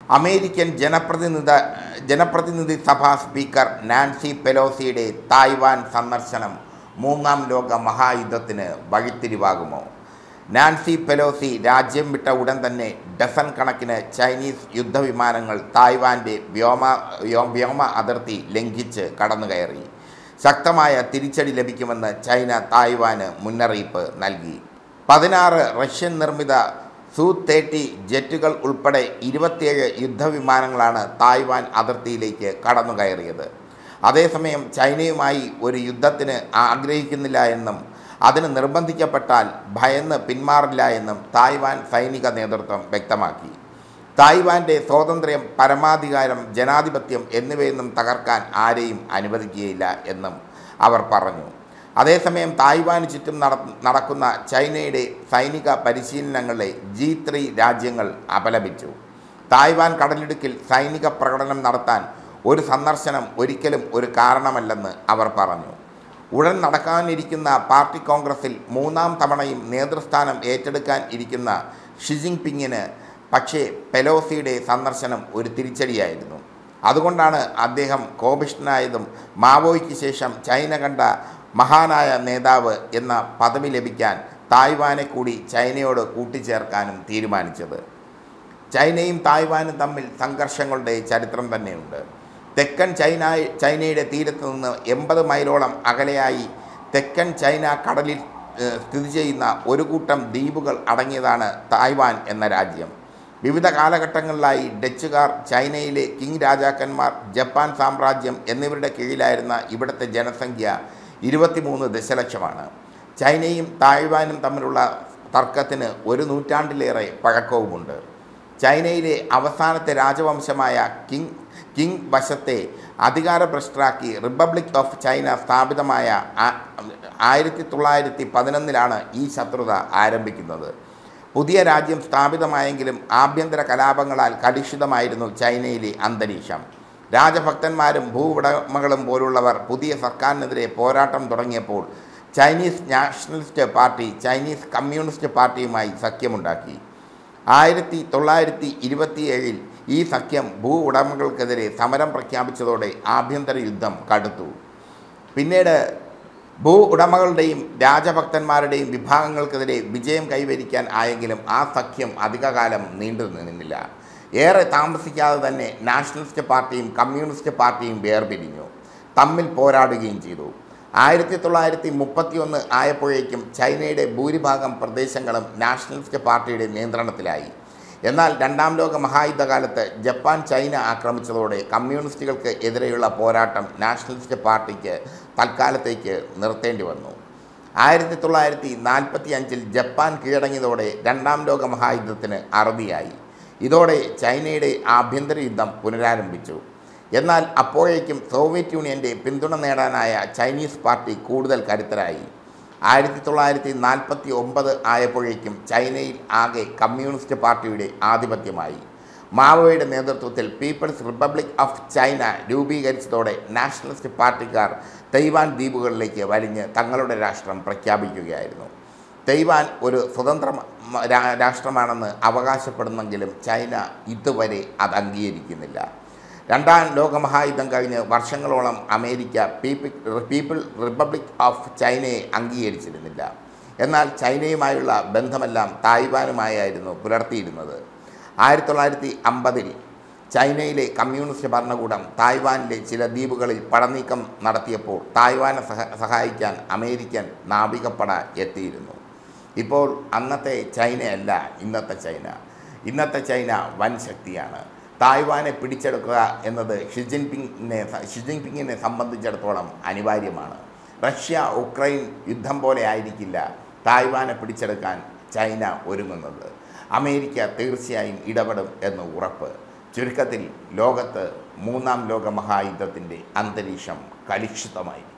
American ജനപ്രതിനിധ ജനപ്രതിനിധി സഭാ speaker Nancy പെലോസിയുടെ Taiwan സന്ദർശനം മൂന്നാം ലോക മഹായുദ്ധത്തിന് വഴിത്തിരിവാകുമോ നാൻസി പെലോസി രാജ്യം വിട്ട ഉടൻ തന്നെ ഡസൻ കണക്കിന് ചൈനീസ് യുദ്ധവിമാനങ്ങൾ തായ്വാൻ്റെ വ്യോമ വ്യോ- വ്യോമ അതിർത്തി ലംഘിച്ച് കടന്നുകയറി ശക്തമായ തിരിച്ചടി ലഭിക്കുമെന്ന് ചൈന തായ്വാന് മുന്നറിയിപ്പ് നൽകി പതിനാറ് റഷ്യൻ നിർമ്മിത സു തേർട്ടി ജെറ്റുകൾ ഉൾപ്പെടെ ഇരുപത്തിയേഴ് യുദ്ധവിമാനങ്ങളാണ് തായ്വാൻ അതിർത്തിയിലേക്ക് കടന്നുകയറിയത് അതേസമയം ചൈനയുമായി ഒരു യുദ്ധത്തിന് ആഗ്രഹിക്കുന്നില്ല എന്നും അതിന് നിർബന്ധിക്കപ്പെട്ടാൽ ഭയന്ന് പിന്മാറില്ല എന്നും തായ്വാൻ സൈനിക നേതൃത്വം വ്യക്തമാക്കി തായ്വാൻ്റെ സ്വാതന്ത്ര്യം പരമാധികാരം ജനാധിപത്യം എന്നിവയൊന്നും തകർക്കാൻ ആരെയും അനുവദിക്കുകയില്ല എന്നും അവർ പറഞ്ഞു അതേസമയം തായ്വാന് ചുറ്റും നട നടക്കുന്ന ചൈനയുടെ സൈനിക പരിശീലനങ്ങളെ ജി ത്രീ രാജ്യങ്ങൾ അപലപിച്ചു തായ്വാൻ കടലിടുക്കിൽ സൈനിക പ്രകടനം നടത്താൻ ഒരു സന്ദർശനം ഒരിക്കലും ഒരു കാരണമല്ലെന്ന് അവർ പറഞ്ഞു ഉടൻ നടക്കാനിരിക്കുന്ന പാർട്ടി കോൺഗ്രസിൽ മൂന്നാം തവണയും നേതൃസ്ഥാനം ഏറ്റെടുക്കാൻ ഇരിക്കുന്ന ഷിജിങ് പിങ്ങിന് പക്ഷേ പെലോസിയുടെ സന്ദർശനം ഒരു തിരിച്ചടിയായിരുന്നു അതുകൊണ്ടാണ് അദ്ദേഹം കോപിഷ്ഠനായതും മാവോയ്ക്ക് ശേഷം ചൈന കണ്ട മഹാനായ നേതാവ് എന്ന പദവി ലഭിക്കാൻ തായ്വാനെ കൂടി ചൈനയോട് കൂട്ടിച്ചേർക്കാനും തീരുമാനിച്ചത് ചൈനയും തായ്വാനും തമ്മിൽ സംഘർഷങ്ങളുടെ ചരിത്രം തന്നെയുണ്ട് തെക്കൻ ചൈന ചൈനയുടെ തീരത്ത് നിന്ന് എൺപത് മൈലോളം അകലെയായി തെക്കൻ ചൈന കടലിൽ ഏഹ്, സ്ഥിതി ചെയ്യുന്ന ഒരു കൂട്ടം ദ്വീപുകൾ അടങ്ങിയതാണ് തായ്വാൻ എന്ന രാജ്യം വിവിധ കാലഘട്ടങ്ങളിലായി ഡച്ചുകാർ ചൈനയിലെ കിങ് രാജാക്കന്മാർ ജപ്പാൻ സാമ്രാജ്യം എന്നിവരുടെ കീഴിലായിരുന്ന ഇവിടുത്തെ ജനസംഖ്യ ഇരുപത്തിമൂന്ന് ദശലക്ഷമാണ് ചൈനയും തായ്വാനും തമ്മിലുള്ള തർക്കത്തിന് ഒരു നൂറ്റാണ്ടിലേറെ പഴക്കവുമുണ്ട് ചൈനയിലെ അവസാനത്തെ രാജവംശമായ കിങ് കിങ് വശത്തെ അധികാരഭ്രഷ്ടരാക്കി റിപ്പബ്ലിക് ഓഫ് ചൈന സ്ഥാപിതമായ ആ- ആയിരത്തി തൊള്ളായിരത്തി പതിനൊന്നിലാണ് ഈ ശത്രുത ആരംഭിക്കുന്നത് പുതിയ രാജ്യം സ്ഥാപിതമായെങ്കിലും ആഭ്യന്തര കലാപങ്ങളാൽ കലുഷിതമായിരുന്നു ചൈനയിലെ അന്തരീക്ഷം രാജഭക്തന്മാരും ഭൂവുടമകളും പോലുള്ളവർ പുതിയ സർക്കാരിനെതിരെ പോരാട്ടം തുടങ്ങിയപ്പോൾ Chinese nationalist party Chinese communist പാർട്ടിയുമായി സഖ്യമുണ്ടാക്കി ആയിരത്തി തൊള്ളായിരത്തി ഇരുപത്തിയേഴിൽ ഈ സഖ്യം ഭൂ ഉടമകൾക്കെതിരെ സമരം പ്രഖ്യാപിച്ചതോടെ ആഭ്യന്തര യുദ്ധം കടുത്തു പിന്നീട് ഭൂ ഉടമകളുടെയും രാജഭക്തന്മാരുടെയും വിഭാഗങ്ങൾക്കെതിരെ വിജയം കൈവരിക്കാൻ ആയെങ്കിലും ആ സഖ്യം അധികകാലം നീണ്ടു നിന്നില്ല ഏറെ താമസിക്കാതെ തന്നെ നാഷണലിസ്റ്റ് പാർട്ടിയും കമ്മ്യൂണിസ്റ്റ് പാർട്ടിയും വേർപിരിഞ്ഞു തമ്മിൽ പോരാടുകയും ചെയ്തു ആയിരത്തി തൊള്ളായിരത്തി മുപ്പത്തിയൊന്ന് ആയപ്പോഴേക്കും ചൈനയുടെ ഭൂരിഭാഗം പ്രദേശങ്ങളും നാഷണലിസ്റ്റ് പാർട്ടിയുടെ നിയന്ത്രണത്തിലായി എന്നാൽ രണ്ടാം ലോക മഹായുദ്ധകാലത്ത് ജപ്പാൻ ചൈന ആക്രമിച്ചതോടെ കമ്മ്യൂണിസ്റ്റുകൾക്ക് എതിരെയുള്ള പോരാട്ടം നാഷണലിസ്റ്റ് പാർട്ടിക്ക് തൽക്കാലത്തേക്ക് നിർത്തേണ്ടി വന്നു ആയിരത്തി തൊള്ളായിരത്തി നാൽപ്പത്തി അഞ്ചിൽ ജപ്പാൻ കീഴടങ്ങിയതോടെ രണ്ടാം ലോക മഹായുദ്ധത്തിന് അറുതിയായി ഇതോടെ ചൈനയുടെ ആഭ്യന്തര യുദ്ധം പുനരാരംഭിച്ചു എന്നാൽ അപ്പോഴേക്കും സോവിയറ്റ് യൂണിയൻ്റെ പിന്തുണ നേടാനായ ചൈനീസ് പാർട്ടി കൂടുതൽ കരുത്തരായി ആയിരത്തി തൊള്ളായിരത്തി നാൽപ്പത്തി ഒമ്പത് ആയപ്പോഴേക്കും ചൈനയിൽ ആകെ കമ്മ്യൂണിസ്റ്റ് പാർട്ടിയുടെ ആധിപത്യമായി മാവോയുടെ നേതൃത്വത്തിൽ പീപ്പിൾസ് റിപ്പബ്ലിക് ഓഫ് ചൈന രൂപീകരിച്ചതോടെ നാഷണലിസ്റ്റ് പാർട്ടിക്കാർ തൈവാൻ ദ്വീപുകളിലേക്ക് വലിഞ്ഞ് തങ്ങളുടെ രാഷ്ട്രം പ്രഖ്യാപിക്കുകയായിരുന്നു തൈവാൻ ഒരു സ്വതന്ത്ര മ- രാ- രാഷ്ട്രമാണെന്ന് അവകാശപ്പെടുന്നെങ്കിലും ചൈന ഇതുവരെ അത് അംഗീകരിക്കുന്നില്ല രണ്ടാം ലോകമഹായുദ്ധം കഴിഞ്ഞ് വർഷങ്ങളോളം അമേരിക്ക പീപ്പിൾ പീപ്പിൾ റിപ്പബ്ലിക് ഓഫ് ചൈനയെ അംഗീകരിച്ചിരുന്നില്ല എന്നാൽ ചൈനയുമായുള്ള ബന്ധമെല്ലാം തായ്വാനുമായായിരുന്നു പുലർത്തിയിരുന്നത് ആയിരത്തി തൊള്ളായിരത്തി അമ്പതിൽ ചൈനയിലെ കമ്മ്യൂണിസ്റ്റ് ഭരണകൂടം തായ്വാനിലെ ചില ദ്വീപുകളിൽ പടനീക്കം നടത്തിയപ്പോൾ തായ്വാനെ സഹ സഹായിക്കാൻ അമേരിക്കൻ നാവികപ്പട എത്തിയിരുന്നു ഇപ്പോൾ അന്നത്തെ ചൈനയല്ല ഇന്നത്തെ ചൈന ഇന്നത്തെ ചൈന വൻ ശക്തിയാണ് തായ്വാനെ പിടിച്ചെടുക്കുക എന്നത് ഷി ജിൻപിങ്ങിനെ ഷി ജിൻപിങ്ങിനെ സംബന്ധിച്ചിടത്തോളം അനിവാര്യമാണ് റഷ്യ ഉക്രൈൻ യുദ്ധം പോലെ ആയിരിക്കില്ല തായ്വാനെ പിടിച്ചെടുക്കാൻ ചൈന ഒരുങ്ങുന്നത് അമേരിക്ക തീർച്ചയായും ഇടപെടും എന്ന് ഉറപ്പ് ചുരുക്കത്തിൽ ലോകത്ത് മൂന്നാം ലോക മഹായുദ്ധത്തിൻ്റെ അന്തരീക്ഷം കലുഷിതമായി